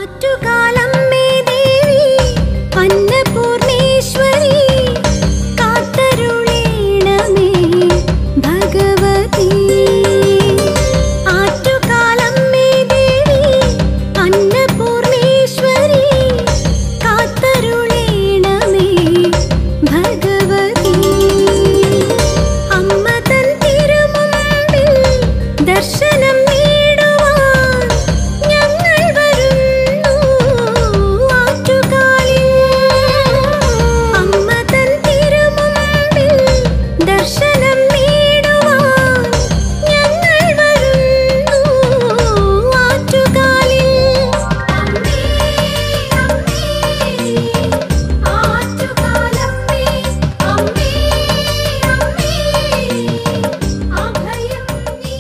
ആറ്റുകാലമ്മേ ദേവി അന്നപൂർണേശ്വരി കാത്തരുളേണമേ ഭഗവതി ആറ്റുകാലമ്മേ ദേവി അന്നപൂർണേശ്വരി കാത്തരുളേണമേ ഭഗവതി അമ്മ തൻ തിരുമുമ്പിൽ ദർശനം നേടുവാൻ ഞങ്ങൾ വരുന്നു ആറ്റുകാലിൽ അമ്മ തൻ തിരുമുമ്പിൽ ദർശനം നേടുവാൻ ഞങ്ങൾ വരുന്നു ആറ്റുകാലിൽ അമ്മേ അമ്മേ ആറ്റുകാലമ്മേ അമ്മേ അമ്മേ അഭയം നീ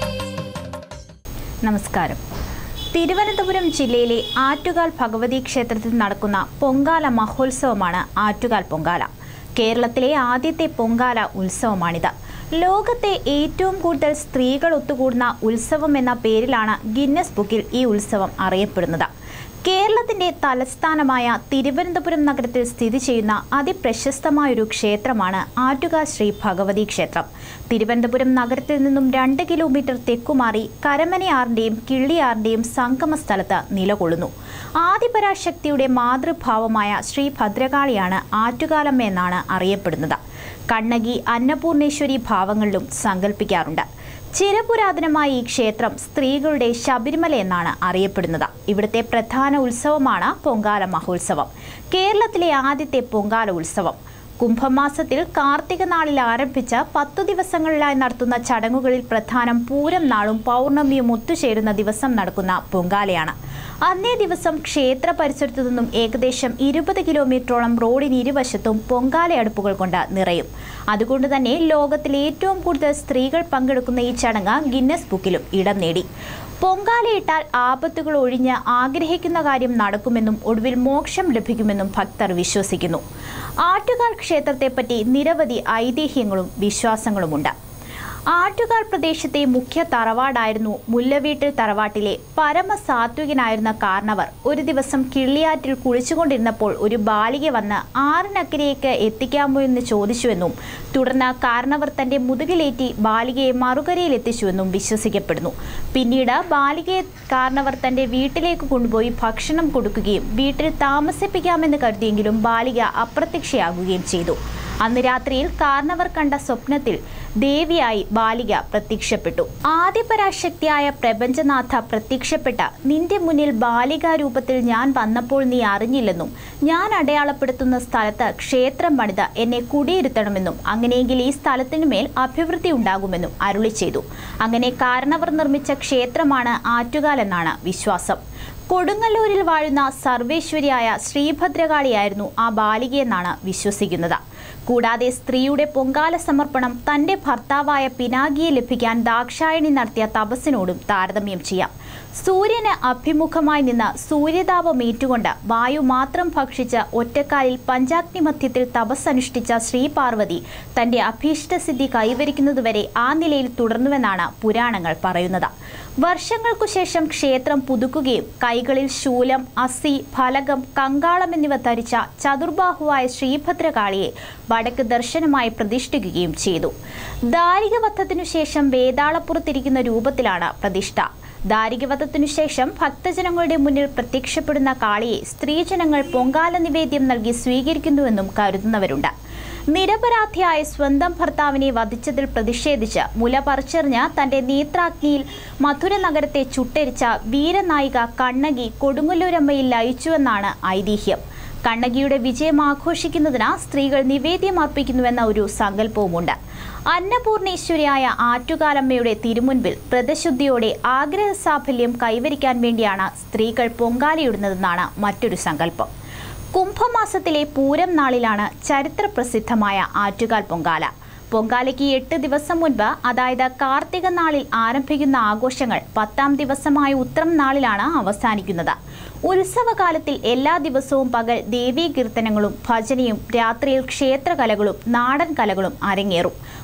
നമസ്കാരം തിരുവനന്തപുരം ജില്ലയിലെ ആറ്റുകാൽ ഭഗവതി ക്ഷേത്രത്തിൽ നടക്കുന്ന പൊങ്കാല മഹോത്സവമാണ് ആറ്റുകാൽ പൊങ്കാല കേരളത്തിലെ ആദ്യത്തെ പൊങ്കാല ഉത്സവമാണിത് ലോകത്തെ ഏറ്റവും കൂടുതൽ സ്ത്രീകൾ ഒത്തുകൂടുന്ന ഉത്സവം എന്ന പേരിലാണ് ഗിന്നസ് ബുക്കിൽ ഈ ഉത്സവം അറിയപ്പെടുന്നത് കേരളത്തിന്റെ തലസ്ഥാനമായ തിരുവനന്തപുരം നഗരത്തിൽ സ്ഥിതി ചെയ്യുന്ന അതിപ്രശസ്തമായൊരു ക്ഷേത്രമാണ് ആറ്റുകാൽ ശ്രീ ഭഗവതി ക്ഷേത്രം തിരുവനന്തപുരം നഗരത്തിൽ നിന്നും രണ്ട് കിലോമീറ്റർ തെക്കുമാറി കരമനയാറിന്റെയും കിള്ളിയാറിന്റെയും സംഗമ സ്ഥലത്ത് നിലകൊള്ളുന്നു ആദിപരാശക്തിയുടെ മാതൃഭാവമായ ശ്രീ ഭദ്രകാളിയാണ് ആറ്റുകാലമ്മ എന്നാണ് അറിയപ്പെടുന്നത് കണ്ണകി അന്നപൂർണേശ്വരി ഭാവങ്ങളിലും സങ്കല്പിക്കാറുണ്ട് ചിരപുരാതനമായ ഈ ക്ഷേത്രം സ്ത്രീകളുടെ ശബരിമല എന്നാണ് അറിയപ്പെടുന്നത് ഇവിടുത്തെ പ്രധാന ഉത്സവമാണ് പൊങ്കാല മഹോത്സവം കേരളത്തിലെ ആദ്യത്തെ പൊങ്കാല ഉത്സവം കുംഭമാസത്തിൽ കാർത്തിക നാളിൽ ആരംഭിച്ച പത്തു ദിവസങ്ങളിലായി നടത്തുന്ന ചടങ്ങുകളിൽ പ്രധാനം പൂരം നാളും പൗർണമിയും ഒത്തുചേരുന്ന ദിവസം നടക്കുന്ന പൊങ്കാലയാണ് അന്നേ ദിവസം ക്ഷേത്ര പരിസരത്തു നിന്നും ഏകദേശം ഇരുപത് കിലോമീറ്ററോളം റോഡിന് ഇരുവശത്തും പൊങ്കാല അടുപ്പുകൾ കൊണ്ട് നിറയും അതുകൊണ്ട് തന്നെ ലോകത്തിൽ ഏറ്റവും കൂടുതൽ സ്ത്രീകൾ പങ്കെടുക്കുന്ന ഈ ചടങ്ങ് ഗിന്നസ് ബുക്കിലും ഇടം നേടി പൊങ്കാലയിട്ടാൽ ആപത്തുകൾ ഒഴിഞ്ഞ് ആഗ്രഹിക്കുന്ന കാര്യം നടക്കുമെന്നും ഒടുവിൽ മോക്ഷം ലഭിക്കുമെന്നും ഭക്തർ വിശ്വസിക്കുന്നു ആറ്റുകാൽ ക്ഷേത്രത്തെപ്പറ്റി നിരവധി ഐതിഹ്യങ്ങളും വിശ്വാസങ്ങളുമുണ്ട് ആറ്റുകാൽ പ്രദേശത്തെ മുഖ്യ തറവാടായിരുന്നു മുല്ലവീട്ടിൽ തറവാട്ടിലെ പരമസാത്വികനായിരുന്ന കാർണവർ ഒരു ദിവസം കിള്ളിയാറ്റിൽ കുളിച്ചുകൊണ്ടിരുന്നപ്പോൾ ഒരു ബാലിക വന്ന് ആറിനക്കരയ്ക്ക് എത്തിക്കാമോ എന്ന് ചോദിച്ചുവെന്നും തുടർന്ന് കാർണവർ തന്റെ മുതുകിലേറ്റി ബാലികയെ മറുകരയിൽ എത്തിച്ചുവെന്നും വിശ്വസിക്കപ്പെടുന്നു പിന്നീട് ബാലികയെ കാർണവർ തന്റെ വീട്ടിലേക്ക് കൊണ്ടുപോയി ഭക്ഷണം കൊടുക്കുകയും വീട്ടിൽ താമസിപ്പിക്കാമെന്ന് കരുതിയെങ്കിലും ബാലിക അപ്രത്യക്ഷയാകുകയും ചെയ്തു അന്ന് രാത്രിയിൽ കാർണവർ കണ്ട സ്വപ്നത്തിൽ ദേവിയായി ബാലിക പ്രത്യക്ഷപ്പെട്ടു ആദിപരാശക്തിയായ പ്രപഞ്ചനാഥ പ്രത്യക്ഷപ്പെട്ട നിന്റെ മുന്നിൽ ബാലികാ രൂപത്തിൽ ഞാൻ വന്നപ്പോൾ നീ അറിഞ്ഞില്ലെന്നും ഞാൻ അടയാളപ്പെടുത്തുന്ന സ്ഥലത്ത് ക്ഷേത്രം പണിത് എന്നെ കുടിയിരുത്തണമെന്നും അങ്ങനെയെങ്കിൽ ഈ സ്ഥലത്തിനുമേൽ അഭിവൃദ്ധി ഉണ്ടാകുമെന്നും അരുളി ചെയ്തു അങ്ങനെ കാരണവർ നിർമ്മിച്ച ക്ഷേത്രമാണ് ആറ്റുകാൽ എന്നാണ് വിശ്വാസം കൊടുങ്ങല്ലൂരിൽ വാഴുന്ന സർവേശ്വരിയായ ശ്രീഭദ്രകാളിയായിരുന്നു ആ ബാലികയെന്നാണ് വിശ്വസിക്കുന്നത് കൂടാതെ സ്ത്രീയുടെ പൊങ്കാല സമർപ്പണം തന്റെ ഭർത്താവായ പിനാകിയെ ലഭിക്കാൻ ദാക്ഷായണി നടത്തിയ തപസ്സിനോടും താരതമ്യം ചെയ്യാം സൂര്യന് അഭിമുഖമായി നിന്ന് സൂര്യതാപം ഏറ്റുകൊണ്ട് വായു മാത്രം ഭക്ഷിച്ച് ഒറ്റക്കാലിൽ പഞ്ചാഗ്നി മധ്യത്തിൽ തപസ്സനുഷ്ഠിച്ച ശ്രീപാർവതി തന്റെ അഭീഷ്ടസിദ്ധി കൈവരിക്കുന്നതുവരെ ആ നിലയിൽ തുടർന്നുവെന്നാണ് പുരാണങ്ങൾ പറയുന്നത് വർഷങ്ങൾക്കു ശേഷം ക്ഷേത്രം പുതുക്കുകയും കൈകളിൽ ശൂലം അസി ഫലകം കങ്കാളം എന്നിവ ധരിച്ച ചതുർബാഹുവായ ശ്രീഭദ്രകാളിയെ വടക്ക് ദർശനമായി പ്രതിഷ്ഠിക്കുകയും ചെയ്തു ദാരികവധത്തിനു ശേഷം വേതാളപ്പുറത്തിരിക്കുന്ന രൂപത്തിലാണ് പ്രതിഷ്ഠ ദാരികവധത്തിനു ശേഷം ഭക്തജനങ്ങളുടെ മുന്നിൽ പ്രത്യക്ഷപ്പെടുന്ന കാളിയെ സ്ത്രീജനങ്ങൾ പൊങ്കാല നിവേദ്യം നൽകി സ്വീകരിക്കുന്നുവെന്നും കരുതുന്നവരുണ്ട് നിരപരാധിയായ സ്വന്തം ഭർത്താവിനെ വധിച്ചതിൽ പ്രതിഷേധിച്ച് മുല പറിച്ചെറിഞ്ഞ് തന്റെ നേത്രാഗ്നിയിൽ മധുര നഗരത്തെ ചുട്ടരിച്ച വീരനായിക കണ്ണകി കൊടുങ്ങല്ലൂരമ്മയിൽ ലയിച്ചുവെന്നാണ് ഐതിഹ്യം കണ്ണകിയുടെ വിജയം ആഘോഷിക്കുന്നതിന് സ്ത്രീകൾ നിവേദ്യം അർപ്പിക്കുന്നുവെന്ന ഒരു സങ്കല്പവുമുണ്ട് അന്നപൂർണേശ്വരിയായ ആറ്റുകാലമ്മയുടെ തിരുമുൻപിൽ വ്രതശുദ്ധിയോടെ ആഗ്രഹ സാഫല്യം കൈവരിക്കാൻ വേണ്ടിയാണ് സ്ത്രീകൾ പൊങ്കാലയിടുന്നതെന്നാണ് മറ്റൊരു സങ്കല്പം കുംഭമാസത്തിലെ പൂരം നാളിലാണ് ചരിത്രപ്രസിദ്ധമായ ആറ്റുകാൽ പൊങ്കാല പൊങ്കാലയ്ക്ക് എട്ട് ദിവസം മുൻപ് അതായത് കാർത്തിക നാളിൽ ആരംഭിക്കുന്ന ആഘോഷങ്ങൾ പത്താം ദിവസമായ ഉത്രം നാളിലാണ് അവസാനിക്കുന്നത് ഉത്സവകാലത്തിൽ എല്ലാ ദിവസവും പകൽ ദേവീ കീർത്തനങ്ങളും ഭജനയും രാത്രിയിൽ ക്ഷേത്രകലകളും നാടൻ കലകളും അരങ്ങേറും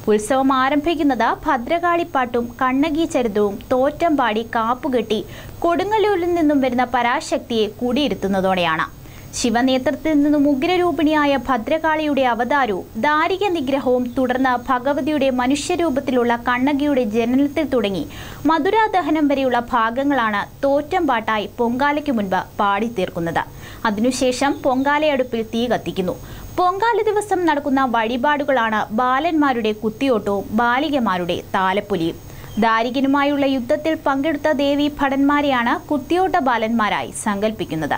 ഉത്സവം ആരംഭിക്കുന്നത് ഭദ്രകാളിപ്പാട്ടും കണ്ണകി ചരിതവും തോറ്റം പാടി കാപ്പുകെട്ടി കൊടുങ്ങല്ലൂരിൽ നിന്നും വരുന്ന പരാശക്തിയെ കൂടിയിരുത്തുന്നതോടെയാണ് ശിവനേത്രത്തിൽ നിന്നും ഉഗ്രരൂപിണിയായ ഭദ്രകാളിയുടെ അവതാരവും ദാരിക നിഗ്രഹവും തുടർന്ന് ഭഗവതിയുടെ മനുഷ്യരൂപത്തിലുള്ള കണ്ണകിയുടെ ജനനത്തിൽ തുടങ്ങി മധുരാദഹനം വരെയുള്ള ഭാഗങ്ങളാണ് തോറ്റംപാട്ടായി പൊങ്കാലയ്ക്ക് മുൻപ് പാടിത്തീർക്കുന്നത് അതിനുശേഷം പൊങ്കാലയടുപ്പിൽ തീ കത്തിക്കുന്നു പൊങ്കാല ദിവസം നടക്കുന്ന വഴിപാടുകളാണ് ബാലന്മാരുടെ കുത്തിയോട്ടവും ബാലികമാരുടെ താലപ്പൊലിയും ദാരികനുമായുള്ള യുദ്ധത്തിൽ പങ്കെടുത്ത ദേവി ഭടന്മാരെയാണ് കുത്തിയോട്ട ബാലന്മാരായി സങ്കല്പിക്കുന്നത്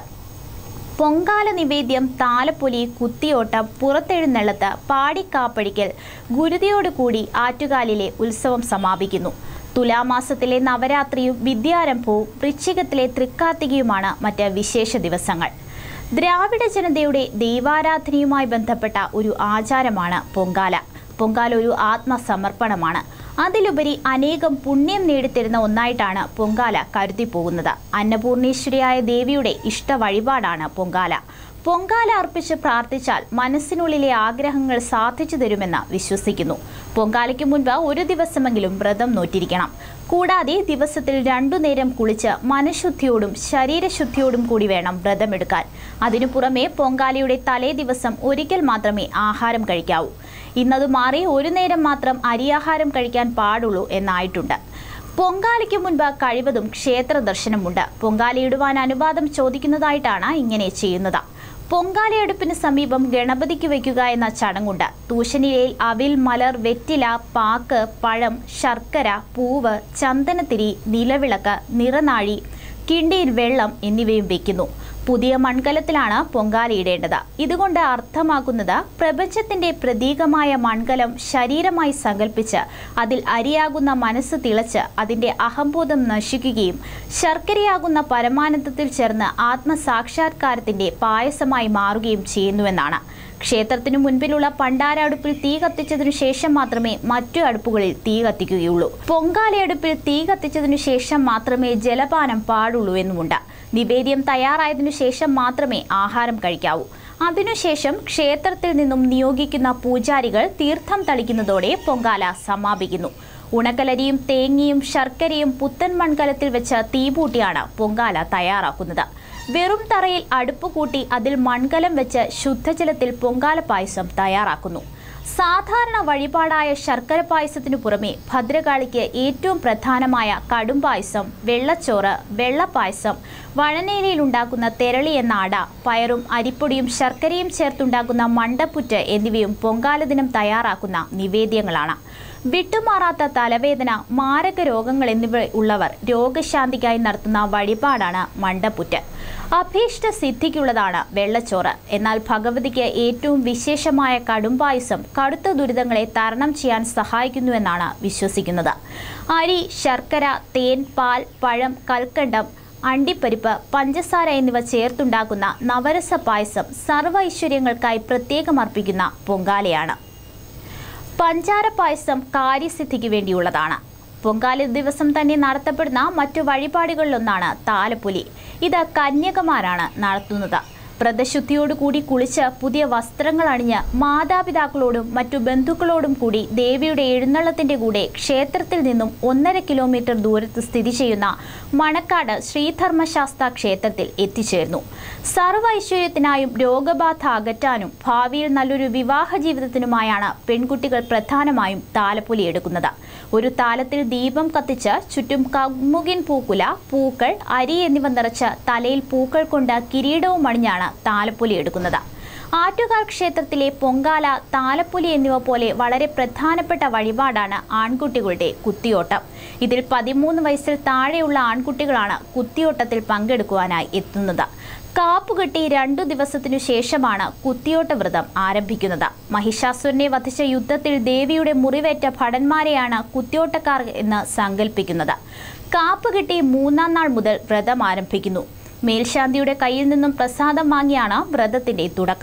പൊങ്കാല നിവേദ്യം താലപ്പൊലി കുത്തിയോട്ടം പുറത്തെഴുന്നള്ളത്ത് പാടിക്കാപ്പടിക്കൽ ഗുരുതിയോടുകൂടി ആറ്റുകാലിലെ ഉത്സവം സമാപിക്കുന്നു തുലാമാസത്തിലെ നവരാത്രിയും വിദ്യാരംഭവും വൃശ്ചികത്തിലെ തൃക്കാർത്തികയുമാണ് മറ്റ് വിശേഷ ദിവസങ്ങൾ ദ്രാവിഡ ജനതയുടെ ദൈവാരാധനയുമായി ബന്ധപ്പെട്ട ഒരു ആചാരമാണ് പൊങ്കാല പൊങ്കാല ഒരു ആത്മസമർപ്പണമാണ് അതിലുപരി അനേകം പുണ്യം നേടിത്തരുന്ന ഒന്നായിട്ടാണ് പൊങ്കാല കരുതിപ്പോകുന്നത് അന്നപൂർണേശ്വരിയായ ദേവിയുടെ ഇഷ്ട വഴിപാടാണ് പൊങ്കാല പൊങ്കാല അർപ്പിച്ച് പ്രാർത്ഥിച്ചാൽ മനസ്സിനുള്ളിലെ ആഗ്രഹങ്ങൾ സാധിച്ചു തരുമെന്ന് വിശ്വസിക്കുന്നു പൊങ്കാലയ്ക്ക് മുൻപ് ഒരു ദിവസമെങ്കിലും വ്രതം നോറ്റിരിക്കണം കൂടാതെ ദിവസത്തിൽ രണ്ടു നേരം കുളിച്ച് മനഃശുദ്ധിയോടും ശരീരശുദ്ധിയോടും കൂടി വേണം വ്രതമെടുക്കാൻ അതിനു പുറമെ പൊങ്കാലയുടെ തലേ ദിവസം ഒരിക്കൽ മാത്രമേ ആഹാരം കഴിക്കാവൂ ഇന്നത് മാറി ഒരു നേരം മാത്രം അരിയാഹാരം കഴിക്കാൻ പാടുള്ളൂ എന്നായിട്ടുണ്ട് പൊങ്കാലയ്ക്ക് മുൻപ് കഴിവതും ക്ഷേത്ര ദർശനമുണ്ട് പൊങ്കാലയിടുവാൻ അനുവാദം ചോദിക്കുന്നതായിട്ടാണ് ഇങ്ങനെ ചെയ്യുന്നത് പൊങ്കാലയടുപ്പിന് സമീപം ഗണപതിക്ക് വയ്ക്കുക എന്ന ചടങ്ങുണ്ട് തൂശനിലയിൽ അവിൽ മലർ വെറ്റില പാക്ക് പഴം ശർക്കര പൂവ് ചന്ദനത്തിരി നിലവിളക്ക് നിറനാഴി കിണ്ടിയിൽ വെള്ളം എന്നിവയും വെക്കുന്നു പുതിയ മൺകലത്തിലാണ് പൊങ്കാലയിടേണ്ടത് ഇതുകൊണ്ട് അർത്ഥമാക്കുന്നത് പ്രപഞ്ചത്തിന്റെ പ്രതീകമായ മൺകലം ശരീരമായി സങ്കല്പിച്ച് അതിൽ അരിയാകുന്ന മനസ്സ് തിളച്ച് അതിന്റെ അഹംബോധം നശിക്കുകയും ശർക്കരയാകുന്ന പരമാനന്ദത്തിൽ ചേർന്ന് ആത്മസാക്ഷാത്കാരത്തിന്റെ പായസമായി മാറുകയും ചെയ്യുന്നുവെന്നാണ് ക്ഷേത്രത്തിനു മുൻപിലുള്ള പണ്ടാര അടുപ്പിൽ തീ കത്തിച്ചതിനു ശേഷം മാത്രമേ മറ്റു അടുപ്പുകളിൽ തീ കത്തിക്കുകയുള്ളൂ പൊങ്കാലയടുപ്പിൽ തീ കത്തിച്ചതിനു ശേഷം മാത്രമേ ജലപാനം പാടുള്ളൂ എന്നുമുണ്ട് നിവേദ്യം തയ്യാറായതിനു ശേഷം മാത്രമേ ആഹാരം കഴിക്കാവൂ അതിനുശേഷം ക്ഷേത്രത്തിൽ നിന്നും നിയോഗിക്കുന്ന പൂജാരികൾ തീർത്ഥം തളിക്കുന്നതോടെ പൊങ്കാല സമാപിക്കുന്നു ഉണക്കലരിയും തേങ്ങയും ശർക്കരയും പുത്തൻ മൺകലത്തിൽ വെച്ച് തീപൂട്ടിയാണ് പൊങ്കാല തയ്യാറാക്കുന്നത് വെറും തറയിൽ അടുപ്പ് കൂട്ടി അതിൽ മൺകലം വെച്ച് ശുദ്ധജലത്തിൽ പൊങ്കാല പായസം തയ്യാറാക്കുന്നു സാധാരണ വഴിപാടായ ശർക്കര പായസത്തിനു പുറമെ ഭദ്രകാളിക്ക് ഏറ്റവും പ്രധാനമായ കടും പായസം വെള്ളച്ചോറ് വെള്ളപ്പായസം വഴനയിലയിൽ ഉണ്ടാക്കുന്ന തെരളി എന്ന അട പയറും അരിപ്പൊടിയും ശർക്കരയും ചേർത്തുണ്ടാക്കുന്ന മണ്ടപ്പുറ്റ് എന്നിവയും പൊങ്കാല ദിനം തയ്യാറാക്കുന്ന നിവേദ്യങ്ങളാണ് വിട്ടുമാറാത്ത തലവേദന മാരക രോഗങ്ങൾ എന്നിവ ഉള്ളവർ രോഗശാന്തിക്കായി നടത്തുന്ന വഴിപാടാണ് മണ്ടപ്പുറ്റ് അഭീഷ്ട സിദ്ധിക്കുള്ളതാണ് വെള്ളച്ചോറ് എന്നാൽ ഭഗവതിക്ക് ഏറ്റവും വിശേഷമായ കടുംപായസം കടുത്ത ദുരിതങ്ങളെ തരണം ചെയ്യാൻ സഹായിക്കുന്നുവെന്നാണ് വിശ്വസിക്കുന്നത് അരി ശർക്കര തേൻ പാൽ പഴം കൽക്കണ്ടം അണ്ടിപ്പരിപ്പ് പഞ്ചസാര എന്നിവ ചേർത്തുണ്ടാക്കുന്ന നവരസ പായസം സർവ്വ ഐശ്വര്യങ്ങൾക്കായി പ്രത്യേകം അർപ്പിക്കുന്ന പൊങ്കാലയാണ് പഞ്ചാര പായസം കാര്യസിദ്ധിക്ക് വേണ്ടിയുള്ളതാണ് പൊങ്കാല ദിവസം തന്നെ നടത്തപ്പെടുന്ന മറ്റു വഴിപാടുകളിലൊന്നാണ് താലപ്പൊലി ഇത് കന്യകമാരാണ് നടത്തുന്നത് വ്രതശുദ്ധിയോടുകൂടി കുളിച്ച് പുതിയ വസ്ത്രങ്ങൾ അണിഞ്ഞ് മാതാപിതാക്കളോടും മറ്റു ബന്ധുക്കളോടും കൂടി ദേവിയുടെ എഴുന്നള്ളത്തിന്റെ കൂടെ ക്ഷേത്രത്തിൽ നിന്നും ഒന്നര കിലോമീറ്റർ ദൂരത്ത് സ്ഥിതി ചെയ്യുന്ന മണക്കാട് ശ്രീധർമ്മശാസ്ത ക്ഷേത്രത്തിൽ എത്തിച്ചേർന്നു സർവ്വ ഐശ്വര്യത്തിനായും രോഗബാധ അകറ്റാനും ഭാവിയിൽ നല്ലൊരു വിവാഹ ജീവിതത്തിനുമായാണ് പെൺകുട്ടികൾ പ്രധാനമായും താലപ്പൊലി എടുക്കുന്നത് ഒരു താലത്തിൽ ദീപം കത്തിച്ച് ചുറ്റും കമുകിൻ പൂക്കുല പൂക്കൾ അരി എന്നിവ നിറച്ച് തലയിൽ പൂക്കൾ കൊണ്ട് കിരീടവും അണിഞ്ഞാണ് താലപ്പൊലി എടുക്കുന്നത് ആറ്റുകാൽ ക്ഷേത്രത്തിലെ പൊങ്കാല താലപ്പൊലി എന്നിവ പോലെ വളരെ പ്രധാനപ്പെട്ട വഴിപാടാണ് ആൺകുട്ടികളുടെ കുത്തിയോട്ടം ഇതിൽ പതിമൂന്ന് വയസ്സിൽ താഴെയുള്ള ആൺകുട്ടികളാണ് കുത്തിയോട്ടത്തിൽ പങ്കെടുക്കുവാനായി എത്തുന്നത് കാപ്പുകെട്ടി രണ്ടു ദിവസത്തിനു ശേഷമാണ് കുത്തിയോട്ട വ്രതം ആരംഭിക്കുന്നത് മഹിഷാസുരനെ വധിച്ച യുദ്ധത്തിൽ ദേവിയുടെ മുറിവേറ്റ ഭടന്മാരെയാണ് കുത്തിയോട്ടക്കാർ എന്ന് സങ്കല്പിക്കുന്നത് കാപ്പുകെട്ടി മൂന്നാം നാൾ മുതൽ വ്രതം ആരംഭിക്കുന്നു മേൽശാന്തിയുടെ കയ്യിൽ നിന്നും പ്രസാദം വാങ്ങിയാണ് വ്രതത്തിന്റെ തുടക്കം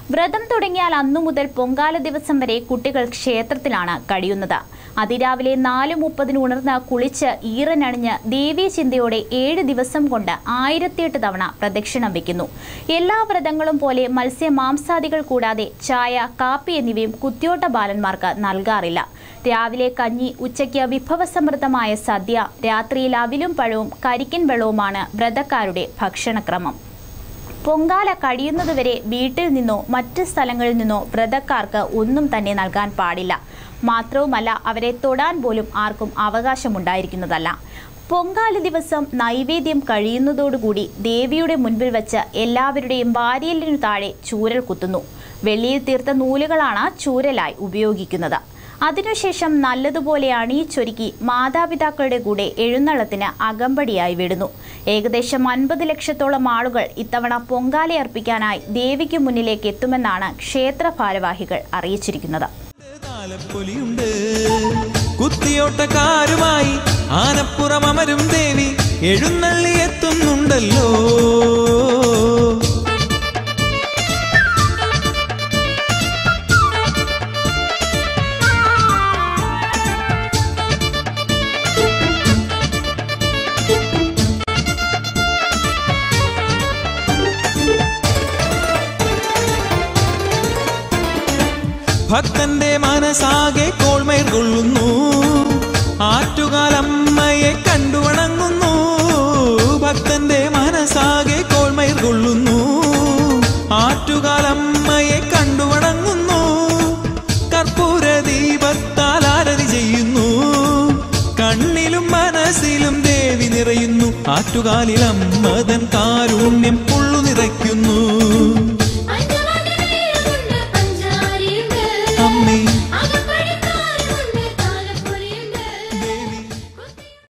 വ്രതം തുടങ്ങിയാൽ അന്നു മുതൽ പൊങ്കാല ദിവസം വരെ കുട്ടികൾ ക്ഷേത്രത്തിലാണ് കഴിയുന്നത് അതിരാവിലെ നാല് മുപ്പതിന് ഉണർന്ന് കുളിച്ച് ഈറനണിഞ്ഞ് ദേവീ ചിന്തയോടെ ഏഴ് ദിവസം കൊണ്ട് ആയിരത്തിയെട്ട് തവണ പ്രദക്ഷിണം വയ്ക്കുന്നു എല്ലാ വ്രതങ്ങളും പോലെ മത്സ്യ മാംസാദികൾ കൂടാതെ ചായ കാപ്പി എന്നിവയും കുത്തിയോട്ട ബാലന്മാർക്ക് നൽകാറില്ല രാവിലെ കഞ്ഞി ഉച്ചയ്ക്ക് വിഭവസമൃദ്ധമായ സദ്യ രാത്രിയിൽ അവിലും പഴവും കരിക്കൻ വെള്ളവുമാണ് വ്രതക്കാരുടെ ഭക്ഷണക്രമം പൊങ്കാല കഴിയുന്നതുവരെ വീട്ടിൽ നിന്നോ മറ്റ് സ്ഥലങ്ങളിൽ നിന്നോ വ്രതക്കാർക്ക് ഒന്നും തന്നെ നൽകാൻ പാടില്ല മാത്രവുമല്ല അവരെ തൊടാൻ പോലും ആർക്കും അവകാശമുണ്ടായിരിക്കുന്നതല്ല പൊങ്കാല ദിവസം നൈവേദ്യം കഴിയുന്നതോടുകൂടി ദേവിയുടെ മുൻപിൽ വെച്ച് എല്ലാവരുടെയും വാരിയലിനു താഴെ ചൂരൽ കുത്തുന്നു വെള്ളിയിൽ തീർത്ത നൂലുകളാണ് ചൂരലായി ഉപയോഗിക്കുന്നത് അതിനുശേഷം നല്ലതുപോലെ അണിയിച്ചൊരുക്കി മാതാപിതാക്കളുടെ കൂടെ എഴുന്നള്ളത്തിന് അകമ്പടിയായി വിടുന്നു ഏകദേശം അൻപത് ലക്ഷത്തോളം ആളുകൾ ഇത്തവണ പൊങ്കാലയർപ്പിക്കാനായി ദേവിക്ക് മുന്നിലേക്ക് എത്തുമെന്നാണ് ക്ഷേത്ര ഭാരവാഹികൾ അറിയിച്ചിരിക്കുന്നത് താലപ്പൊലിയുണ്ട് കുത്തിയോട്ടക്കാരുമായി ആനപ്പുറം അമരും ദേവി എഴുന്നള്ളി എത്തുന്നുണ്ടല്ലോ ഭക്തന്റെ മനസ്സാകെ കോൾമേൽ കൊള്ളുന്നു ആറ്റുകാലമ്മയെ കണ്ടു വണങ്ങുന്നു ഭക്തന്റെ മനസ്സാകെ കോൾമേൽ കൊള്ളുന്നു ആറ്റുകാലമ്മയെ കണ്ടു വണങ്ങുന്നു കർപ്പൂര ദീപത്താൽ ആരതി ചെയ്യുന്നു കണ്ണിലും മനസ്സിലും ദേവി നിറയുന്നു ആറ്റുകാലിൽ അമ്മതൻ കാ